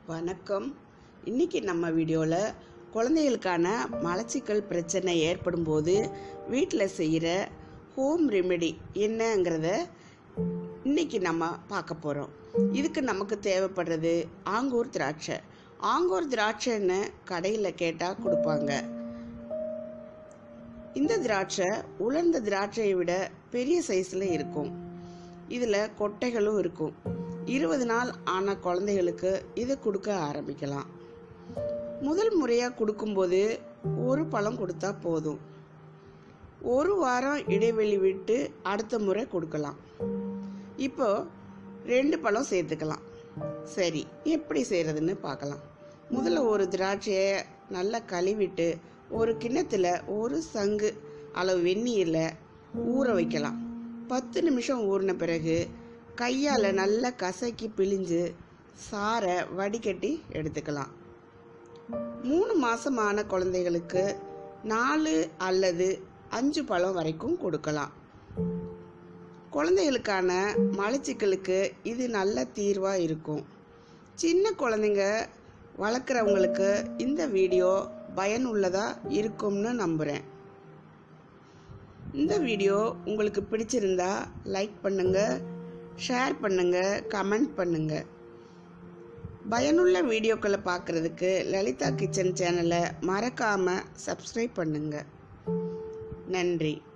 வணக்கம் இன்னைக்கு நம்ம வீடியோவில் குழந்தைகளுக்கான மலச்சிக்கல் பிரச்சனை ஏற்படும் போது வீட்டில் செய்கிற ஹோம் ரெமெடி என்னங்கிறத இன்னைக்கு நம்ம பார்க்க போகிறோம் இதுக்கு நமக்கு தேவைப்படுறது ஆங்கூர் திராட்சை ஆங்கூர் திராட்சைன்னு கடையில் கேட்டால் கொடுப்பாங்க இந்த திராட்சை உலர்ந்த திராட்சையை விட பெரிய சைஸில் இருக்கும் இதில் கொட்டைகளும் இருக்கும் இருபது நாள் ஆன குழந்தைகளுக்கு இதை கொடுக்க ஆரம்பிக்கலாம் முதல் முறையாக கொடுக்கும்போது ஒரு பழம் கொடுத்தா போதும் ஒரு வாரம் இடைவெளி விட்டு அடுத்த முறை கொடுக்கலாம் இப்போ ரெண்டு பழம் சேர்த்துக்கலாம் சரி எப்படி செய்கிறதுன்னு பார்க்கலாம் முதல்ல ஒரு திராட்சையை நல்லா கழுவிட்டு ஒரு கிண்ணத்தில் ஒரு சங்கு அளவு வெந்நீரில் ஊற வைக்கலாம் பத்து நிமிஷம் ஊறின பிறகு கையால் நல்லா கசக்கி பிழிஞ்சு சாரை வடிகட்டி எடுத்துக்கலாம் மூணு மாசமான குழந்தைகளுக்கு நாலு அல்லது அஞ்சு பழம் வரைக்கும் கொடுக்கலாம் குழந்தைகளுக்கான மலச்சிக்கலுக்கு இது நல்ல தீர்வாக இருக்கும் சின்ன குழந்தைங்க வளர்க்குறவங்களுக்கு இந்த வீடியோ பயனுள்ளதாக இருக்கும்னு நம்புகிறேன் இந்த வீடியோ உங்களுக்கு பிடிச்சிருந்தா லைக் பண்ணுங்கள் ஷேர் பண்ணுங்கள் கமெண்ட் பண்ணுங்கள் பயனுள்ள வீடியோக்களை பார்க்குறதுக்கு லலிதா கிச்சன் சேனலை மறக்காமல் சப்ஸ்கிரைப் பண்ணுங்கள் நன்றி